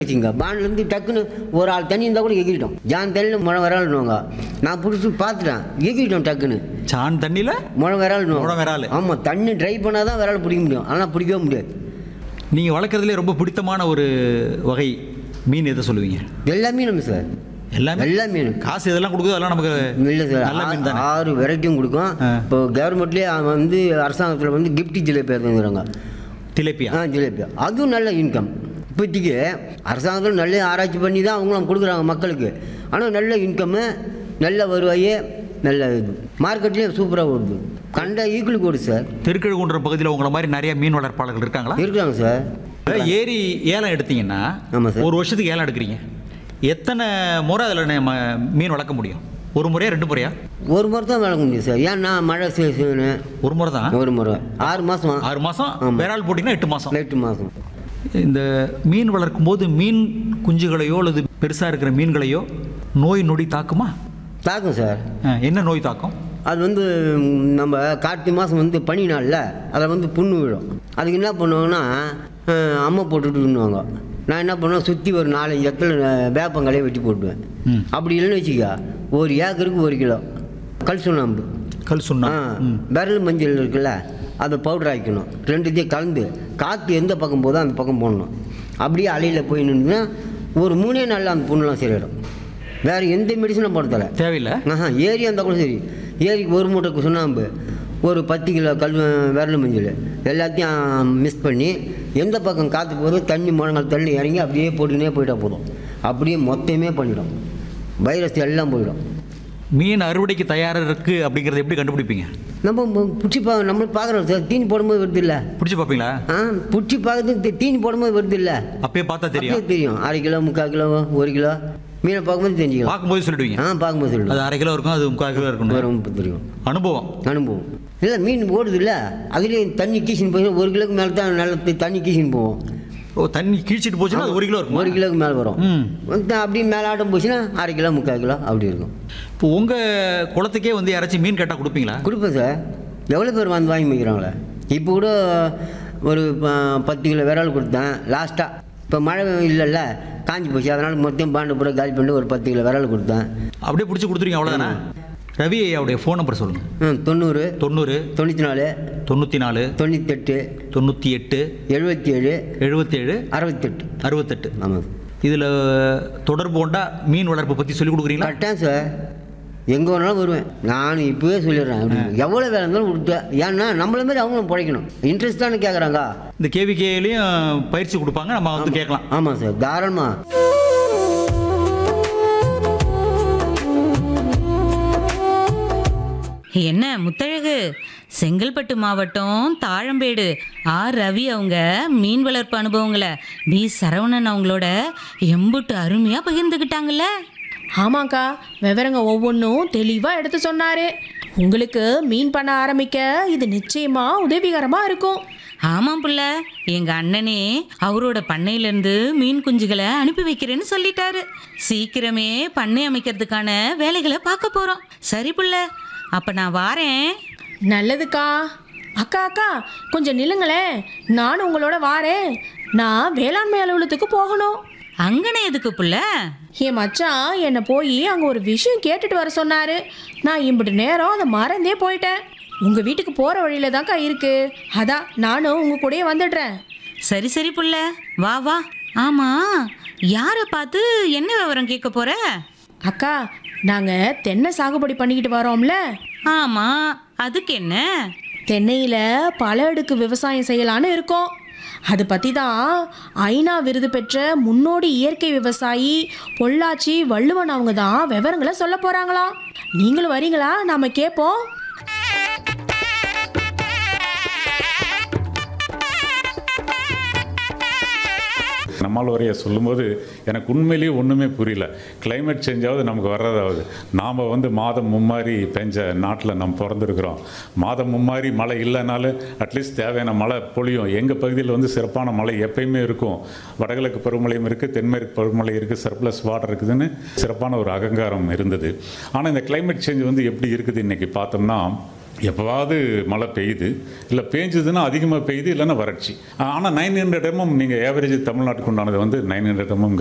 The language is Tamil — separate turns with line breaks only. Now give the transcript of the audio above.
வச்சுங்க பான்லேருந்து டக்குன்னு ஒரு ஆள் தண்ணி இருந்தால் கூட எகிட்டோம் ஜான் தண்ணியில் முழை விராலுன்னுவாங்க நான் பிடிச்சி பார்த்துட்டேன் எகிட்டோம் டக்குன்னு
சான் தண்ணியில்
முழை விராலுன்னு
முழ விராலு.
ஆமாம் தண்ணி ட்ரை பண்ணால் தான் விரால் பிடிக்க முடியும் ஆனால் பிடிக்கவே முடியாது
நீங்கள் வளர்க்குறதுலே ரொம்ப பிடித்தமான ஒரு வகை மீன் எதை சொல்லுவீங்க
எல்லா மீனும் சார்
எல்லாமே
எல்லா மீனும்
காசு இதெல்லாம் கொடுக்குதோ அதெல்லாம் நமக்கு
இல்லை சார்
நல்ல மீன் தானே
ஆ- ஆறு வெரைட்டியும் கொடுக்கும்
ஆ.
இப்போ கவர்மெண்ட்லேயே வந்து அரசாங்கத்தில் வந்து கிஃப்ட் ஜிலேபி எடுத்துங்கிறாங்க
திலேப்பியா
ஆ ஜிலேபி அதுவும் நல்ல இன்கம் இப்போதைக்கு அரசாங்கத்தில் நல்ல ஆராய்ச்சி பண்ணி தான் அவங்களும் கொடுக்குறாங்க மக்களுக்கு ஆனால் நல்ல இன்கம்மு நல்ல வருவாய் நல்ல இது மார்க்கெட்லேயே சூப்பராக ஓடுது கண்ட ஈக்குவலுக்கு ஓடுது சார்
திருக்கழுகுன்ற பகுதியில் உங்களை மாதிரி நிறைய மீன் வளர்ப்பாளர்கள் இருக்காங்களா
இருக்காங்க சார்
இப்ப ஏரி ஏலம் எடுத்தீங்கன்னா
ஆமா சார்.
ஒரு வருஷத்துக்கு ஏலம் எடுக்கிறீங்க எத்தனை முறை அதில் நம்ம மீன் வளர்க்க முடியும் ஒரு முறையா ரெண்டு முறையா
ஒரு முறை தான் வளர்க்க முடியும் சார் ஏன்னா மழை சீசனு
ஒரு முறை தான்
ஒரு முறை ஆறு மாதம்
ஆறு மாதம்
ஆமா.
விரால் போட்டிங்கன்னா எட்டு மாதம்
எட்டு மாதம்
இந்த மீன் வளர்க்கும் போது மீன் குஞ்சுகளையோ அல்லது பெருசாக இருக்கிற மீன்களையோ நோய் நொடி தாக்குமா
தாக்கும் சார்
அஹ், என்ன நோய் தாக்கும்
அது வந்து ம், நம்ம கார்த்திகை மாதம் வந்து பனி நாளில் அதில் வந்து புண்ணு விழும் அதுக்கு என்ன பண்ணுவாங்கன்னா அஹ், அம்மை போட்டுட்டுன்னுவாங்க நான் என்ன பண்ணுவேன் சுற்றி ஒரு நாலஞ்சு இடத்துல அஹ், வேப்பங்களையே வெட்டி போட்டுவேன்
ம்.
அப்படி இல்லைன்னு வச்சுக்க ஒரு ஏக்கருக்கு ஒரு கிலோ கல் சுண்ணாம்பு
கல் சுண்ணா
ஆ விரல் மஞ்சள் இருக்குல்ல அதை பவுடர் ஆக்கிக்கணும் ரெண்டுத்தையும் கலந்து காற்று எந்த பக்கம் போதோ அந்த பக்கம் போடணும் அப்படியே அலையில் போய் நின்றுனா ஒரு மூணே நாளில் அந்த புண்ணுலாம் சரியிடும் வேறு எந்த மெடிசனும் போட தேவை
தேவையில்லை
ஆஹா ஏரி இருந்தால் கூட சரி ஏரிக்கு ஒரு மூட்டை சுண்ணாம்பு ஒரு பத்து கிலோ கல் விரல் மஞ்சள் எல்லாத்தையும் மிக்ஸ் பண்ணி எந்த பக்கம் காற்று போகுதோ தண்ணி முழங்கால் தண்ணி இறங்கி அப்படியே போட்டுக்கினே போயிட்டா போதும் அப்படியே மொத்தமே பண்ணிடும் வைரஸ் எல்லாம் போயிடும்
மீன் அறுவடைக்கு தயாராக இருக்கு அப்படிங்கிறத எப்படி கண்டுபிடிப்பீங்க
நம்ம பிடிச்சி பா நம்மளுக்கு பார்க்குறோம் சார் தீனி போடும்போது வருது இல்லை
பிடிச்சி பார்ப்பீங்களா
ஆ பிடிச்சி பார்க்கறது தீனி போடும்போது வருது இல்லை
அப்பயே பார்த்தா தெரியும்
அப்படியே தெரியும் அரை கிலோ முக்கால் கிலோ ஒரு கிலோ மீனை பார்க்கும்போது தெரிஞ்சுக்கலாம்
பார்க்கும்போது சொல்லிடுவீங்க
ஆ பார்க்கும்போது சொல்லுவோம்
அது அரை கிலோ இருக்கும் அது முக்கால் கிலோ இருக்கும்
வரும் தெரியும்
அனுபவம்
அனுபவம் இல்லை மீன் ஓடுது இல்லை அதுலேயும் தண்ணி கீசின்னு போய் ஒரு கிலோக்கு மேலே தான் நல்ல தி- தண்ணி கீசின்னு போவோம்
ஓ தண்ணி கீழ்ச்சிட்டு போச்சுன்னா அது ஒரு கிலோ இருக்கும்
ஒரு கிலோக்கு மேலே வரும்
ம்
வந்து அப்படியே மேலே ஆட்டம் போச்சுன்னா அரை கிலோ முக்கால் கிலோ அப்படி இருக்கும்
இப்போ உங்கள் குளத்துக்கே வந்து யாராச்சும் மீன் கேட்டால் கொடுப்பீங்களா
கொடுப்பேன் சார் எவ்வளோ பேர் வந்து வாங்கி வைக்கிறாங்களே இப்போ கூட ஒரு ப- பத்து கிலோ விரல் கொடுத்தேன் லாஸ்ட்டாக இப்போ மழை இல்லைல்ல காஞ்சி போச்சு அதனால் மொத்தம் பாண்டு பூரா காலி பண்ணி ஒரு பத்து கிலோ விரல் கொடுத்தேன்
அப்படியே பிடிச்சி கொடுத்துருவீங்க அவ்வளோதானே ரவி ஐயாவுடைய ஃபோன் நம்பர் சொல்லுங்கள்
ம், தொண்ணூறு
தொண்ணூறு
தொண்ணூற்றி நாலு
தொண்ணூற்றி நாலு
தொண்ணூத்தெட்டு
தொண்ணூற்றி எட்டு
எழுபத்தி ஏழு
எழுபத்தேழு
அறுபத்தெட்டு
அறுபத்தெட்டு
ஆமாம்
இதில் தொடர்பு கொண்டா மீன் வளர்ப்பு பற்றி சொல்லிக் கொடுக்குறீங்களா
கரெக்டாக சார் எங்கே வேணாலும் வருவேன் நான் இப்போவே சொல்லிடுறேன் அப்படின்னு. எவ்வளோ வேலை இருந்தாலும் கொடுத்தேன் ஏன்னா நம்மள மாதிரி அவங்களும் பிழைக்கணும் இன்ட்ரெஸ்ட் தானே கேட்குறாங்க
இந்த கேவிகேலையும் பயிற்சி கொடுப்பாங்க நம்ம வந்து கேட்கலாம்
ஆமாம் சார் தாராளமாக
என்ன முத்தழகு செங்கல்பட்டு மாவட்டம் தாழம்பேடு ஆர் ரவி அவங்க மீன் வளர்ப்பு அனுபவங்களை பி சரவணன் அவங்களோட எம்புட்டு அருமையா பகிர்ந்துக்கிட்டாங்கல்ல
ஆமாக்கா விவரங்க ஒவ்வொன்றும் தெளிவாக எடுத்து சொன்னாரு உங்களுக்கு மீன் பண்ண ஆரம்பிக்க இது நிச்சயமா உதவிகரமா இருக்கும்
ஆமாம் புள்ள எங்க அண்ணனே அவரோட பண்ணையிலேருந்து மீன் குஞ்சுகளை அனுப்பி வைக்கிறேன்னு சொல்லிட்டாரு சீக்கிரமே பண்ணை அமைக்கிறதுக்கான வேலைகளை பார்க்க போறோம் சரி புள்ள அப்ப நான் வாரேன்
நல்லதுக்கா அக்கா அக்கா கொஞ்சம் நில்லுங்களேன் நானும் உங்களோட வாரேன் நான் வேளாண்மை அலுவலகத்துக்கு போகணும்
அங்கனே எதுக்கு புள்ள
என் மச்சான் என்னை போய் அங்கே ஒரு விஷயம் கேட்டுட்டு வர சொன்னாரு நான் இம்பிட்டு நேரம் அதை மறந்தே போயிட்டேன் உங்கள் வீட்டுக்கு போகிற வழியில தான்க்கா இருக்கு அதான் நானும் உங்கள் கூடயே வந்துடுறேன்
சரி சரி புள்ள வா வா ஆமா யாரை பார்த்து என்ன விவரம் கேட்க போற
அக்கா நாங்கள் தென்னை சாகுபடி பண்ணிக்கிட்டு வரோம்ல
ஆமா அதுக்கு என்ன
தென்னையில் பல அடுக்கு விவசாயம் செய்யலான்னு இருக்கோம் அதை பற்றி தான் ஐநா விருது பெற்ற முன்னோடி இயற்கை விவசாயி பொள்ளாச்சி வள்ளுவன் அவங்க தான் விவரங்களை சொல்ல போகிறாங்களாம் நீங்களும் வரீங்களா நாம் கேட்போம்
நம்மால் உரையை சொல்லும்போது எனக்கு உண்மையிலேயே ஒன்றுமே புரியல climate சேஞ்சாவது நமக்கு வர்றதாவது நாம் வந்து மாதம் மும்மாரி பெஞ்ச நாட்டில் நம்ம பிறந்திருக்கிறோம் மாதம் மும்மாரி மழை இல்லைனாலும் அட்லீஸ்ட் தேவையான மழை பொழியும் எங்கள் பகுதியில் வந்து சிறப்பான மழை எப்பயுமே இருக்கும் வடகிழக்கு பருவமழையும் இருக்குது தென்மேற்கு பருவமழை இருக்குது சர்ப்ளஸ் வாட்டர் இருக்குதுன்னு சிறப்பான ஒரு அகங்காரம் இருந்தது ஆனால் இந்த climate சேஞ்ச் வந்து எப்படி இருக்குது இன்றைக்கி பார்த்தோம்னா எப்போவாவது மழை பெய்யுது இல்லை பேஞ்சுதுன்னா அதிகமாக பெய்யுது இல்லைன்னா வறட்சி ஆனால் நைன் ஹண்ட்ரட் எம்எம் நீங்கள் ஏவரேஜ் தமிழ்நாட்டுக்கு உண்டானது வந்து நைன் ஹண்ட்ரட் எம்எம்